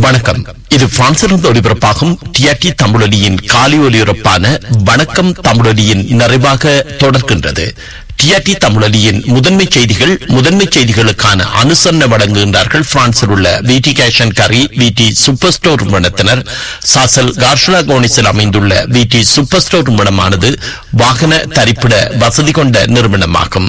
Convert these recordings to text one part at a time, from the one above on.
வணக்கம் இது பிரான்சிலிருந்து ஒளிபரப்பாகும் டிஆர்டி தமிழொலியின் காலி ஒலிபரப்பான வணக்கம் தமிழொலியின் நிறைவாக தொடர்கின்றது டிஆர்டி தமிழொலியின் முதன்மை செய்திகள் முதன்மை செய்திகளுக்கான அனுசரணை வழங்குகின்றார்கள் பிரான்சில் உள்ள விடி கேஷன் கரி விடி சூப்பர் ஸ்டோர் நிறுவனத்தினர் சாசல் கார்ஷலா கோனிஸில் அமைந்துள்ள விடி சூப்பர் ஸ்டோர் நிறுவனமானது வாகன தரிப்பிட வசதி கொண்ட நிறுவனமாகும்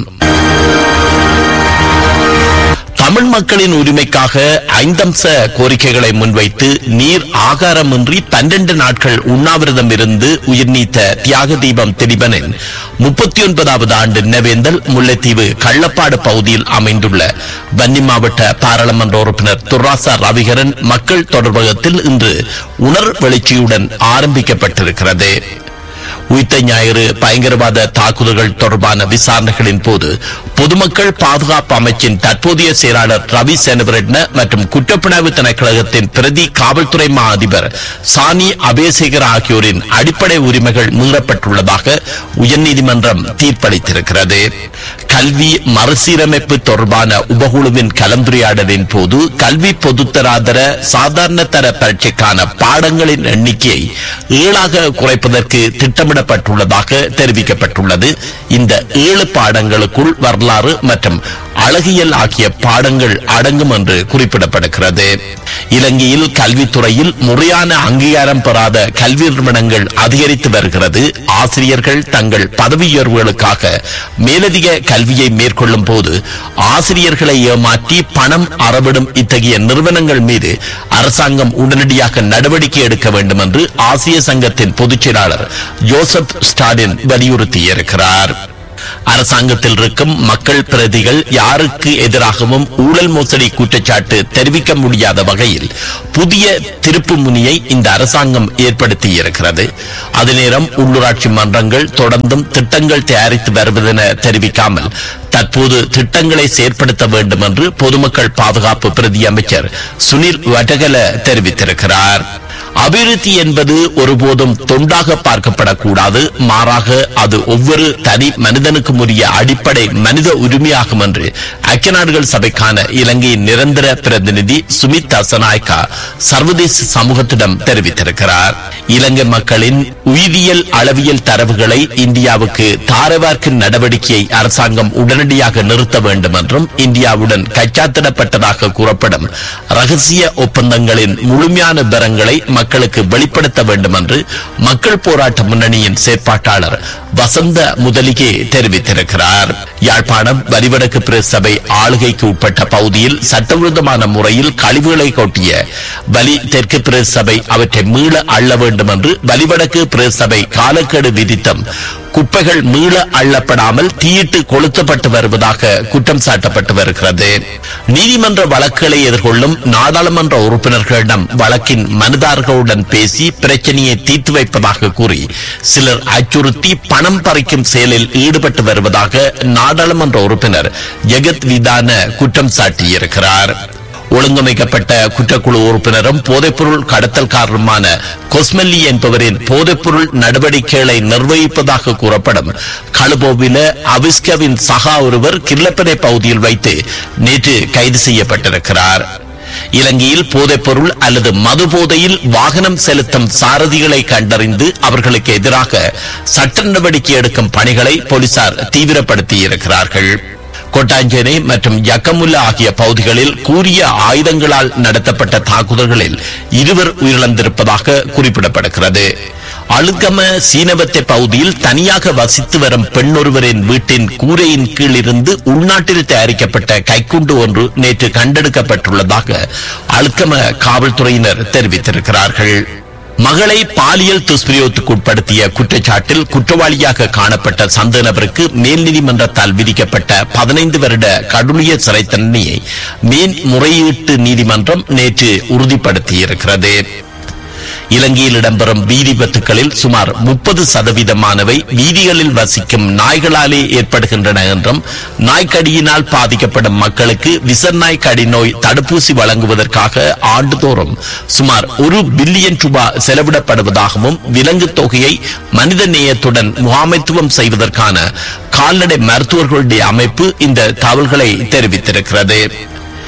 தமிழ் மக்களின் உரிமைக்காக ஐந்தம்ச கோரிக்கைகளை முன்வைத்து நீர் ஆகாரமின்றி பன்னிரண்டு நாட்கள் உண்ணாவிரதம் இருந்து உயிர்நீத்த தியாக தீபம் திலீபனின் முப்பத்தி ஒன்பதாவது ஆண்டு நினைவேந்தல் முல்லைத்தீவு கள்ளப்பாடு பகுதியில் அமைந்துள்ள வன்னி மாவட்ட பாராளுமன்ற உறுப்பினர் துர்ராசா ரவிகரன் மக்கள் தொடர்பகத்தில் இன்று உணர் வெளிச்சியுடன் ஆரம்பிக்கப்பட்டிருக்கிறது உயிர்த்த ஞாயிறு பயங்கரவாத தாக்குதல்கள் தொடர்பான விசாரணைகளின் போது பொதுமக்கள் பாதுகாப்பு அமைச்சின் தற்போதைய செயலாளர் ரவி சேனவரெட்ன மற்றும் குற்றப்புலனாய்வு திணைக்களகத்தின் பிரதி காவல்துறை மா அதிபர் சானி அபேசேகர் ஆகியோரின் அடிப்படை உரிமைகள் மீறப்பட்டுள்ளதாக உயர்நீதிமன்றம் தீர்ப்பளித்திருக்கிறது கல்வி மறுசீரமைப்பு தொடர்பான உபகுழுவின் கலந்துரையாடலின் போது கல்வி பொதுத்தராதர சாதாரண தர பரீட்சைக்கான பாடங்களின் எண்ணிக்கையை ஏழாக குறைப்பதற்கு திட்டமிடப்பட்டுள்ளதாக தெரிவிக்கப்பட்டுள்ளது இந்த ஏழு பாடங்களுக்குள் வரலாறு மற்றும் அழகியல் ஆகிய பாடங்கள் அடங்கும் என்று குறிப்பிடப்படுகிறது இலங்கையில் கல்வித்துறையில் முறையான அங்கீகாரம் பெறாத கல்வி நிறுவனங்கள் அதிகரித்து வருகிறது ஆசிரியர்கள் தங்கள் பதவி உயர்வுகளுக்காக மேலதிக கல்வியை மேற்கொள்ளும் போது ஆசிரியர்களை ஏமாற்றி பணம் அறவிடும் இத்தகைய நிறுவனங்கள் மீது அரசாங்கம் உடனடியாக நடவடிக்கை எடுக்க வேண்டும் என்று ஆசிய சங்கத்தின் பொதுச் செயலாளர் ஜோசப் ஸ்டாலின் வலியுறுத்தியிருக்கிறார் அரசாங்கத்தில் இருக்கும் மக்கள் பிரதிகள் யாருக்கு எதிராகவும் ஊழல் மோசடி குற்றச்சாட்டு தெரிவிக்க முடியாத வகையில் புதிய திருப்பு முனியை இந்த அரசாங்கம் ஏற்படுத்தி இருக்கிறது அதே நேரம் உள்ளூராட்சி மன்றங்கள் தொடர்ந்தும் திட்டங்கள் தயாரித்து வருவதென தெரிவிக்காமல் தற்போது திட்டங்களை செயற்படுத்த வேண்டும் என்று பொதுமக்கள் பாதுகாப்பு பிரதி அமைச்சர் சுனில் வடகல தெரிவித்திருக்கிறார் அபிவிருத்தி என்பது ஒருபோதும் தொண்டாக பார்க்கப்படக்கூடாது மாறாக அது ஒவ்வொரு தனி மனிதனுக்கும் உரிய அடிப்படை மனித உரிமையாகும் என்று ஐக்கிய நாடுகள் சபைக்கான இலங்கையின் நிரந்தர பிரதிநிதி சுமித் அசநாயக்கா சர்வதேச சமூகத்திடம் தெரிவித்திருக்கிறார் இலங்கை மக்களின் உயிரியல் அளவியல் தரவுகளை இந்தியாவுக்கு தாரவார்க்கும் நடவடிக்கையை அரசாங்கம் உடனடியாக நிறுத்த வேண்டும் என்றும் இந்தியாவுடன் கைச்சாத்திடப்பட்டதாக கூறப்படும் ரகசிய ஒப்பந்தங்களின் முழுமையான விவரங்களை மக்களுக்கு வெளிப்படுத்த வேண்டும் என்று மக்கள் போராட்ட முன்னணியின் செயற்பாட்டாளர் வசந்த முதலிகே தெரிவித்திருக்கிறார் யாழ்ப்பாணம் வரிவடக்கு பிரசபை ஆளுகைக்கு உட்பட்ட பகுதியில் சட்டவிரோதமான முறையில் கழிவுகளை கொட்டிய வலி தெற்கு பிரசபை அவற்றை மீள அள்ள வேண்டும் என்று வலிவடக்கு பிரசபை காலக்கெடு விதித்தம் குப்பைகள் மீள அள்ளப்படாமல் தீயிட்டு கொளுத்தப்பட்டு வருவதாக குற்றம் சாட்டப்பட்டு வருகிறது நீதிமன்ற வழக்குகளை எதிர்கொள்ளும் நாடாளுமன்ற உறுப்பினர்களிடம் வழக்கின் மனுதாரர்களுடன் பேசி பிரச்சனையை தீர்த்து வைப்பதாக கூறி சிலர் அச்சுறுத்தி பணம் பறிக்கும் செயலில் ஈடுபட்டு வருவதாக நாடாளுமன்ற உறுப்பினர் ஜெகத் விதான குற்றம் சாட்டியிருக்கிறார் ஒழுங்கமைக்கப்பட்ட குற்றக்குழு உறுப்பினரும் போதைப்பொருள் கடத்தல்காரருமான கொஸ்மெல்லி என்பவரின் போதைப்பொருள் நடவடிக்கைகளை நிர்வகிப்பதாக கூறப்படும் களுபோவில அவிஸ்கவின் சகா ஒருவர் கிர்லப்பனை பகுதியில் வைத்து நேற்று கைது செய்யப்பட்டிருக்கிறார் இலங்கையில் போதைப்பொருள் அல்லது மது போதையில் வாகனம் செலுத்தும் சாரதிகளை கண்டறிந்து அவர்களுக்கு எதிராக சட்ட நடவடிக்கை எடுக்கும் பணிகளை போலீசார் தீவிரப்படுத்தி இருக்கிறார்கள் கொட்டாஞ்சேனை மற்றும் யக்கமுல்லா ஆகிய பகுதிகளில் கூறிய ஆயுதங்களால் நடத்தப்பட்ட தாக்குதல்களில் இருவர் உயிரிழந்திருப்பதாக குறிப்பிடப்படுகிறது அழுகம சீனவத்தை பகுதியில் தனியாக வசித்து வரும் பெண்ணொருவரின் வீட்டின் கூரையின் கீழ் இருந்து உள்நாட்டில் தயாரிக்கப்பட்ட கைக்குண்டு ஒன்று நேற்று கண்டெடுக்கப்பட்டுள்ளதாக அழுக்கம காவல்துறையினர் தெரிவித்திருக்கிறார்கள் மகளை பாலியல் துஷ்பிரயோகத்துக்கு உட்படுத்திய குற்றச்சாட்டில் குற்றவாளியாக காணப்பட்ட சந்த நபருக்கு மேல் நீதிமன்றத்தால் விதிக்கப்பட்ட பதினைந்து வருட கடூழிய சிறை தண்டனையை மேன் முறையீட்டு நீதிமன்றம் நேற்று உறுதிப்படுத்தியிருக்கிறது இலங்கையில் இடம்பெறும் வீதி விபத்துகளில் சுமார் முப்பது சதவீதமானவை வீதிகளில் வசிக்கும் நாய்களாலே ஏற்படுகின்றன என்றும் நாய்க்கடியினால் பாதிக்கப்படும் மக்களுக்கு விசநாய் கடி நோய் தடுப்பூசி வழங்குவதற்காக ஆண்டுதோறும் சுமார் ஒரு பில்லியன் ரூபாய் செலவிடப்படுவதாகவும் விலங்கு தொகையை மனித நேயத்துடன் முகாமைத்துவம் செய்வதற்கான கால்நடை மருத்துவர்களுடைய அமைப்பு இந்த தகவல்களை தெரிவித்திருக்கிறது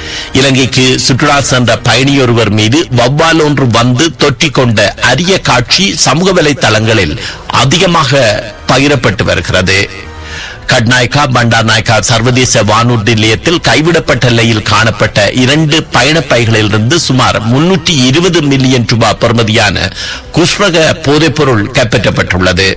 இலங்கைக்கு சுற்றுலா சென்ற பயணியொருவர் மீது வவ்வால் ஒன்று வந்து தொற்றிக் கொண்ட அரிய காட்சி சமூக வலைத்தளங்களில் அதிகமாக பகிரப்பட்டு வருகிறது கட்நாயக்கா பண்டார்நாயக்கா சர்வதேச வானூர்தி நிலையத்தில் கைவிடப்பட்ட நிலையில் காணப்பட்ட இரண்டு பயணப் பைகளிலிருந்து சுமார் முன்னூற்றி இருபது மில்லியன் ரூபாய் பெறுமதியான குஷ்மக போதைப்பொருள் கைப்பற்றப்பட்டுள்ளது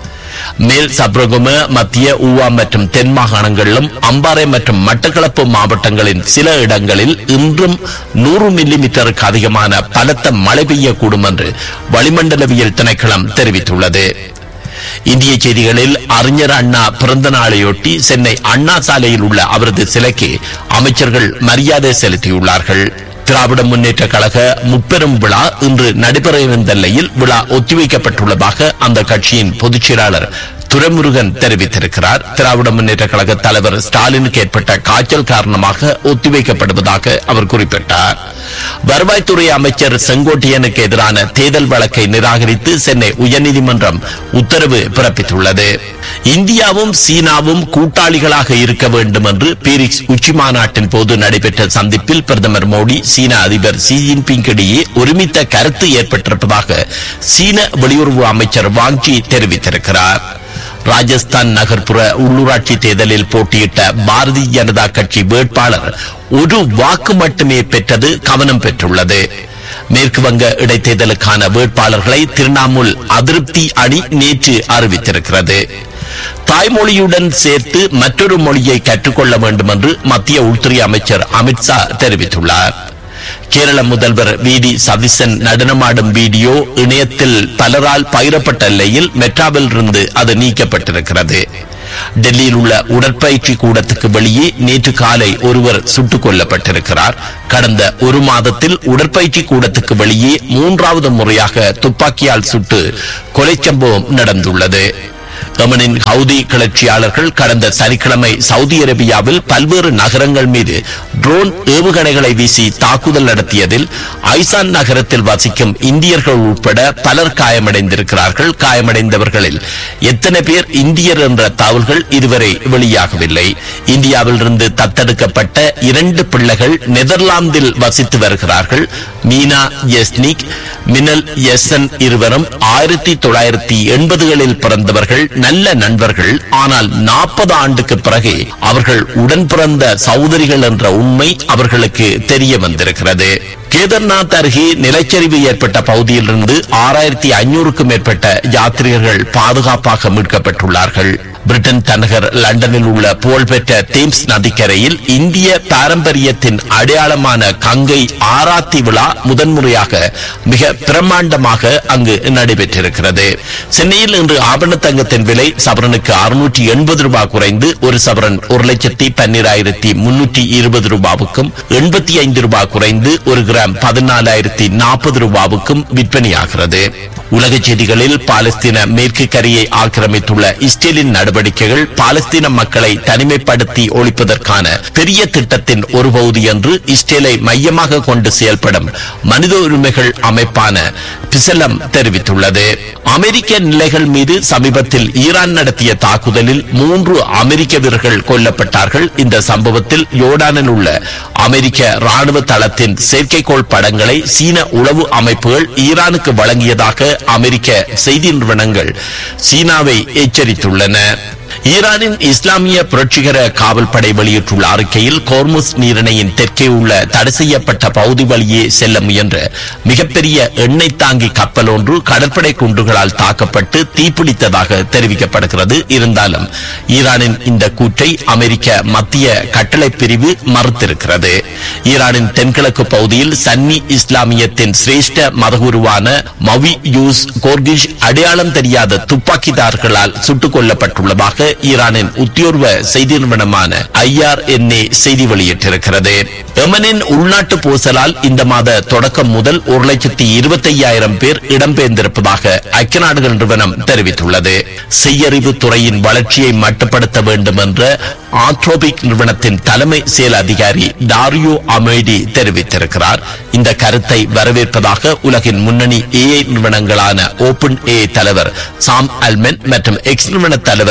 மேல் சப்ரகும மத்திய ஊவா மற்றும் தென் மாகாணங்களிலும் அம்பாறை மற்றும் மட்டக்களப்பு மாவட்டங்களின் சில இடங்களில் இன்றும் நூறு மில்லி மீட்டருக்கு அதிகமான பலத்த மழை பெய்யக்கூடும் என்று வளிமண்டலவியல் திணைக்களம் தெரிவித்துள்ளது இந்திய செய்திகளில் அறிஞர் அண்ணா பிறந்த நாளையொட்டி சென்னை அண்ணா சாலையில் உள்ள அவரது சிலைக்கு அமைச்சர்கள் மரியாதை செலுத்தியுள்ளார்கள் திராவிட முன்னேற்ற கழக முப்பெரும் விழா இன்று நடைபெற இருந்த நிலையில் விழா ஒத்திவைக்கப்பட்டுள்ளதாக அந்த கட்சியின் பொதுச் செயலாளர் துரைமுருகன் தெரிவித்திருக்கிறார் திராவிட முன்னேற்ற கழக தலைவர் ஸ்டாலினுக்கு ஏற்பட்ட காய்ச்சல் காரணமாக ஒத்திவைக்கப்படுவதாக அவர் குறிப்பிட்டார் வருவாய்த்துறை அமைச்சர் செங்கோட்டையனுக்கு எதிரான தேர்தல் வழக்கை நிராகரித்து சென்னை உயர்நீதிமன்றம் உத்தரவு பிறப்பித்துள்ளது இந்தியாவும் சீனாவும் கூட்டாளிகளாக இருக்க வேண்டும் என்று பீரிக்ஸ் உச்சி மாநாட்டின் போது நடைபெற்ற சந்திப்பில் பிரதமர் மோடி சீன அதிபர் ஷி ஜின்பிங் இடையே ஒருமித்த கருத்து ஏற்பட்டிருப்பதாக சீன வெளியுறவு அமைச்சர் வாங்கி தெரிவித்திருக்கிறார் ராஜஸ்தான் நகர்ப்புற உள்ளூராட்சி தேர்தலில் போட்டியிட்ட பாரதிய ஜனதா கட்சி வேட்பாளர் ஒரு வாக்கு மட்டுமே பெற்றது கவனம் பெற்றுள்ளது மேற்கு வங்க இடைத்தேர்தலுக்கான வேட்பாளர்களை திரிணாமுல் அதிருப்தி அணி நேற்று அறிவித்திருக்கிறது தாய்மொழியுடன் சேர்த்து மற்றொரு மொழியை கற்றுக்கொள்ள வேண்டும் என்று மத்திய உள்துறை அமைச்சர் அமித்ஷா தெரிவித்துள்ளார் கேரள முதல்வர் வி டி சதீசன் நடனமாடும் வீடியோ இணையத்தில் பலரால் பகிரப்பட்ட நிலையில் மெட்ராவில் இருந்து அது நீக்கப்பட்டிருக்கிறது டெல்லியில் உள்ள உடற்பயிற்சி கூடத்துக்கு வெளியே நேற்று காலை ஒருவர் சுட்டுக் கொல்லப்பட்டிருக்கிறார் கடந்த ஒரு மாதத்தில் உடற்பயிற்சி கூடத்துக்கு வெளியே மூன்றாவது முறையாக துப்பாக்கியால் சுட்டு கொலை சம்பவம் நடந்துள்ளது யமனின் ஹவுதி கிளர்ச்சியாளர்கள் கடந்த சனிக்கிழமை சவுதி அரேபியாவில் பல்வேறு நகரங்கள் மீது ட்ரோன் ஏவுகணைகளை வீசி தாக்குதல் நடத்தியதில் ஐசான் நகரத்தில் வசிக்கும் இந்தியர்கள் உட்பட பலர் காயமடைந்திருக்கிறார்கள் காயமடைந்தவர்களில் எத்தனை பேர் இந்தியர் என்ற தகவல்கள் இதுவரை வெளியாகவில்லை இந்தியாவில் இருந்து தத்தெடுக்கப்பட்ட இரண்டு பிள்ளைகள் நெதர்லாந்தில் வசித்து வருகிறார்கள் மீனா எஸ்னிக் மினல் எஸ்என் இருவரும் ஆயிரத்தி தொள்ளாயிரத்தி எண்பதுகளில் பிறந்தவர்கள் நல்ல நண்பர்கள் ஆனால் நாற்பது ஆண்டுக்கு பிறகு அவர்கள் உடன் பிறந்த சகோதரிகள் என்ற உண்மை அவர்களுக்கு தெரிய வந்திருக்கிறது கேதார்நாத் அருகே நிலச்சரிவு ஏற்பட்ட பகுதியிலிருந்து ஆறாயிரத்தி ஐநூறுக்கும் மேற்பட்ட யாத்ரீகர்கள் பாதுகாப்பாக மீட்கப்பட்டுள்ளார்கள் பிரிட்டன் தலைநகர் லண்டனில் உள்ள புகழ்பெற்ற தேம்ஸ் நதிக்கரையில் இந்திய பாரம்பரியத்தின் அடையாளமான கங்கை ஆராத்தி விழா முதன்முறையாக மிக பிரம்மாண்டமாக அங்கு நடைபெற்றிருக்கிறது சென்னையில் இன்று ஆபரண தங்கத்தின் விலை சவரனுக்கு அறுநூற்றி எண்பது ரூபாய் குறைந்து ஒரு சவரன் ஒரு லட்சத்தி பன்னிராயிரத்தி முன்னூற்றி இருபது ரூபாவுக்கும் எண்பத்தி ஐந்து ரூபாய் குறைந்து ஒரு கிராம் பதினாலாயிரத்தி நாற்பது ரூபாவுக்கும் விற்பனையாகிறது உலக செய்திகளில் பாலஸ்தீன மேற்கு கரையை ஆக்கிரமித்துள்ள இஸ்ரேலின் நடவடிக்கைகள் பாலஸ்தீன மக்களை தனிமைப்படுத்தி ஒழிப்பதற்கான பெரிய திட்டத்தின் ஒரு பகுதி என்று இஸ்ரேலை மையமாக கொண்டு செயல்படும் மனித உரிமைகள் அமைப்பான பிசலம் தெரிவித்துள்ளது அமெரிக்க நிலைகள் மீது சமீபத்தில் ஈரான் நடத்திய தாக்குதலில் மூன்று அமெரிக்க வீரர்கள் கொல்லப்பட்டார்கள் இந்த சம்பவத்தில் யோர்டானில் உள்ள அமெரிக்க ராணுவ தளத்தின் செயற்கைக்கோள் படங்களை சீன உளவு அமைப்புகள் ஈரானுக்கு வழங்கியதாக அமெரிக்க செய்தி நிறுவனங்கள் சீனாவை எச்சரித்துள்ளன ஈரானின் இஸ்லாமிய புரட்சிகர காவல் படை வெளியிட்டுள்ள அறிக்கையில் கோர்முஸ் நீரிணையின் தெற்கே உள்ள தடை செய்யப்பட்ட பகுதி வழியே செல்ல முயன்ற மிகப்பெரிய எண்ணெய் தாங்கி கப்பல் ஒன்று கடற்படை குண்டுகளால் தாக்கப்பட்டு தீப்பிடித்ததாக தெரிவிக்கப்படுகிறது இருந்தாலும் ஈரானின் இந்த கூற்றை அமெரிக்க மத்திய கட்டளை பிரிவு மறுத்திருக்கிறது ஈரானின் தென்கிழக்கு பகுதியில் சன்னி இஸ்லாமியத்தின் சிரேஷ்ட மதகுருவான மவி யூஸ் கோர்கிஷ் அடையாளம் தெரியாத துப்பாக்கிதார்களால் சுட்டுக் கொல்லப்பட்டுள்ளதாக ஈரானின் உத்தியோர்வ செய்தி நிறுவனமான ஐஆர்என்ஏ செய்தி வெளியிட்டிருக்கிறது எமனின் உள்நாட்டு பூசலால் இந்த மாத தொடக்கம் முதல் ஒரு லட்சத்தி இருபத்தி ஐயாயிரம் பேர் இடம்பெயர்ந்திருப்பதாக ஐக்கிய நாடுகள் நிறுவனம் தெரிவித்துள்ளது செய்யறிவு துறையின் வளர்ச்சியை மட்டுப்படுத்த வேண்டும் என்ற ஆத்ரோபிக் நிறுவனத்தின் தலைமை செயல் அதிகாரி டாரியோ அமேடி தெரிவித்திருக்கிறார் இந்த கருத்தை வரவேற்பதாக உலகின் முன்னணி ஏஐ நிறுவனங்களான ஓபன் ஏ தலைவர் சாம் அல்மென் மற்றும் எக்ஸ் நிறுவன தலைவர் எலான்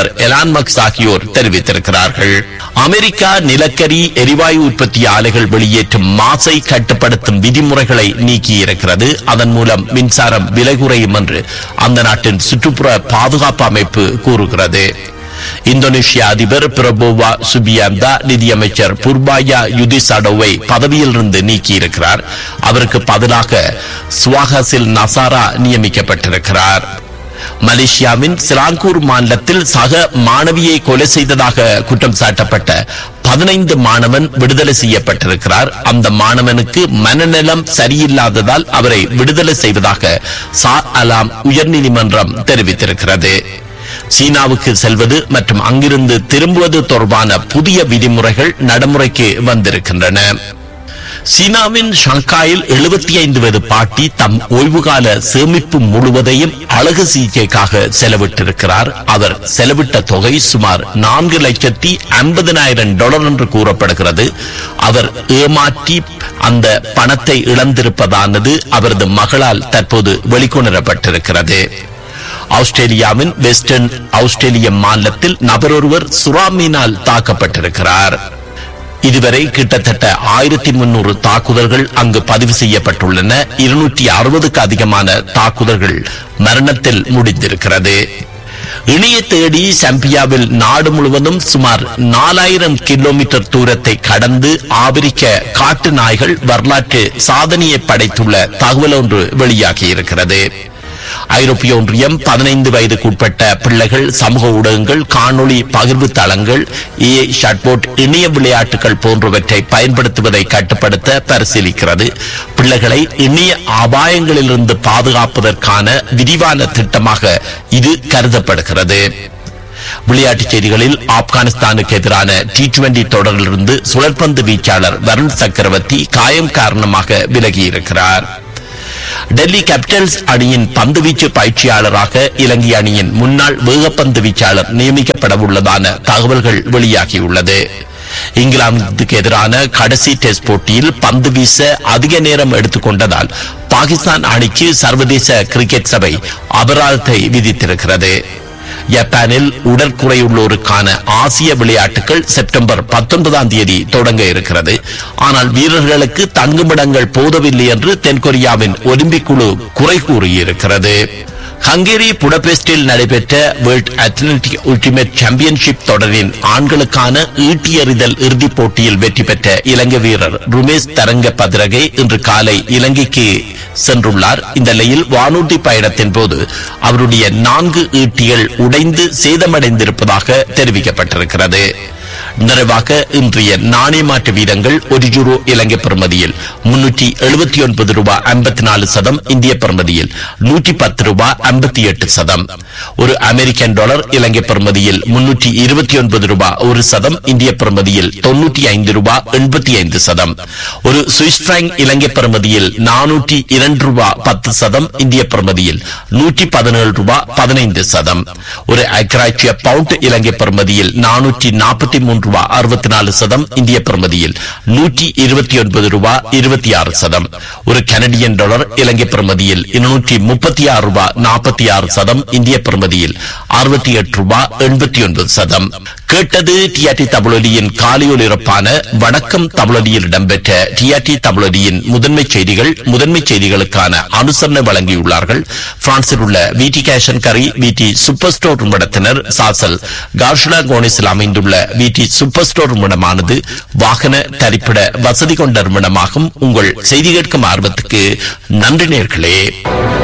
மக்ஸ் ஆகியோர் தெரிவித்திருக்கிறார்கள் அமெரிக்கா நிலக்கரி எரிவாயு உற்பத்தி ஆலைகள் வெளியேற்றும் மாசை கட்டுப்படுத்தும் விதிமுறைகளை நீக்கியிருக்கிறது அதன் மூலம் மின்சாரம் விலை குறையும் என்று அந்த நாட்டின் சுற்றுப்புற பாதுகாப்பு அமைப்பு கூறுகிறது இந்தோனேஷிய அதிபர் பிரபோவா சுபியாந்தா நிதியமைச்சர் புர்பாயா யுதிசாடோவை பதவியிலிருந்து நீக்கியிருக்கிறார் அவருக்கு பதிலாக சுவாகசில் நசாரா நியமிக்கப்பட்டிருக்கிறார் மலேசியாவின் சிலாங்கூர் மாநிலத்தில் சக மாணவியை கொலை செய்ததாக குற்றம் சாட்டப்பட்ட பதினைந்து மாணவன் விடுதலை செய்யப்பட்டிருக்கிறார் அந்த மாணவனுக்கு மனநலம் சரியில்லாததால் அவரை விடுதலை செய்வதாக சா அலாம் உயர்நீதிமன்றம் தெரிவித்திருக்கிறது சீனாவுக்கு செல்வது மற்றும் அங்கிருந்து திரும்புவது தொடர்பான புதிய விதிமுறைகள் நடைமுறைக்கு வந்திருக்கின்றன சீனாவின் ஷங்காயில் எழுபத்தி ஐந்து வயது பாட்டி தம் ஓய்வுகால சேமிப்பு முழுவதையும் அழகு சிகிச்சைக்காக செலவிட்டிருக்கிறார் அவர் செலவிட்ட தொகை சுமார் நான்கு லட்சத்தி ஐம்பதனாயிரம் டாலர் என்று கூறப்படுகிறது அவர் ஏமாற்றி அந்த பணத்தை இழந்திருப்பதானது அவரது மகளால் தற்போது வெளிக்கொணரப்பட்டிருக்கிறது ஆஸ்திரேலியாவின் வெஸ்டர்ன் ஆஸ்திரேலிய மாநிலத்தில் நபரொருவர் சுறாமீனால் தாக்கப்பட்டிருக்கிறார் இதுவரை கிட்டத்தட்ட ஆயிரத்தி முன்னூறு தாக்குதல்கள் அங்கு பதிவு செய்யப்பட்டுள்ளன இருநூற்றி அறுபதுக்கு அதிகமான தாக்குதல்கள் மரணத்தில் முடிந்திருக்கிறது இணைய தேடி சம்பியாவில் நாடு முழுவதும் சுமார் நாலாயிரம் கிலோமீட்டர் தூரத்தை கடந்து ஆபிரிக்க காட்டு நாய்கள் வரலாற்று சாதனையை படைத்துள்ள தகவல் ஒன்று வெளியாகியிருக்கிறது ஐரோப்பிய ஒன்றியம் பதினைந்து வயதுக்குட்பட்ட பிள்ளைகள் சமூக ஊடகங்கள் காணொளி பகிர்வு தளங்கள் ஏ ஷட்போர்ட் இணைய விளையாட்டுகள் போன்றவற்றை பயன்படுத்துவதை கட்டுப்படுத்த பரிசீலிக்கிறது பிள்ளைகளை இணைய அபாயங்களிலிருந்து பாதுகாப்பதற்கான விரிவான திட்டமாக இது கருதப்படுகிறது விளையாட்டுச் செய்திகளில் ஆப்கானிஸ்தானுக்கு எதிரான டி டுவெண்டி தொடரிலிருந்து சுழற்பந்து வீச்சாளர் வருண் சக்கரவர்த்தி காயம் காரணமாக விலகியிருக்கிறார் டெல்லி கேபிட்டல்ஸ் அணியின் பந்துவீச்சு பயிற்சியாளராக இலங்கை அணியின் முன்னாள் வேகப்பந்து வீச்சாளர் நியமிக்கப்பட உள்ளதான தகவல்கள் வெளியாகியுள்ளது இங்கிலாந்துக்கு எதிரான கடைசி டெஸ்ட் போட்டியில் பந்து வீச அதிக நேரம் எடுத்துக்கொண்டதால் பாகிஸ்தான் அணிக்கு சர்வதேச கிரிக்கெட் சபை அபராதத்தை விதித்திருக்கிறது ஜப்பானில் உடற்குறையுள்ளோருக்கான ஆசிய விளையாட்டுகள் செப்டம்பர் பத்தொன்பதாம் தேதி தொடங்க இருக்கிறது ஆனால் வீரர்களுக்கு தங்குமிடங்கள் போதவில்லை என்று தென்கொரியாவின் ஒலிம்பிக் குழு குறை கூறியிருக்கிறது ஹங்கேரி புடபெஸ்டில் நடைபெற்ற வேர்ல்ட் அத்லெட்டிக் அல்டிமேட் சாம்பியன்ஷிப் தொடரின் ஆண்களுக்கான ஈட்டி எறிதல் இறுதிப் போட்டியில் வெற்றி பெற்ற இலங்கை வீரர் ருமேஷ் தரங்க பத்ரகே இன்று காலை இலங்கைக்கு சென்றுள்ளார் இந்த நிலையில் வானூர்தி பயணத்தின் போது அவருடைய நான்கு ஈட்டிகள் உடைந்து சேதமடைந்திருப்பதாக தெரிவிக்கப்பட்டிருக்கிறது நிறைவாக இன்றைய நாணய மாற்று வீதங்கள் ஒரு யூரோ இலங்கை பெறுமதியில் முன்னூற்றி எழுபத்தி ஒன்பது ரூபாய் ஐம்பத்தி நாலு சதம் இந்திய பெறுமதியில் நூற்றி பத்து ரூபாய் ஐம்பத்தி எட்டு சதம் ஒரு அமெரிக்கன் டாலர் இலங்கை பெறுமதியில் முன்னூற்றி இருபத்தி ஒன்பது ரூபாய் ஒரு சதம் இந்திய பெறுமதியில் தொன்னூற்றி ஐந்து ரூபாய் எண்பத்தி ஐந்து சதம் ஒரு சுவிஸ் பிராங்க் இலங்கை பெறுமதியில் நானூற்றி இரண்டு ரூபாய் பத்து சதம் இந்திய பெறுமதியில் நூற்றி பதினேழு ரூபாய் பதினைந்து சதம் ஒரு அக்ராட்சிய பவுண்ட் இலங்கை பெறுமதியில் நானூற்றி நாற்பத்தி மூன்று ரூபாய் அறுபத்தி நாலு சதம் இந்திய பெறுமதியில் நூற்றி இருபத்தி ஒன்பது ரூபாய் இருபத்தி ஆறு சதம் ஒரு கனடியன் டாலர் இலங்கை பெறுமதியில் இருநூற்றி முப்பத்தி ஆறு ரூபாய் நாற்பத்தி ஆறு சதம் இந்திய பெறுமதியில் அறுபத்தி எட்டு ரூபாய் எண்பத்தி ஒன்பது சதம் கேட்டது டிஆர்டி தமிழொலியின் காலியொலிரப்பான வணக்கம் தமிழொலியில் இடம்பெற்ற டிஆர்டி தமிழொலியின் முதன்மை செய்திகள் முதன்மை செய்திகளுக்கான அனுசரணை வழங்கியுள்ளார்கள் பிரான்சில் உள்ள விடி கேஷன் கரி விடி சூப்பர் ஸ்டோர் நிறுவனத்தினர் சாசல் கார்ஷுலா கோனிஸில் அமைந்துள்ள விடி சூப்பர் ஸ்டோர் நிறுவனமானது வாகன தரிப்பிட வசதி கொண்ட நிறுவனமாகும் உங்கள் செய்தி கேட்கும் ஆர்வத்துக்கு நன்றி நேர்களே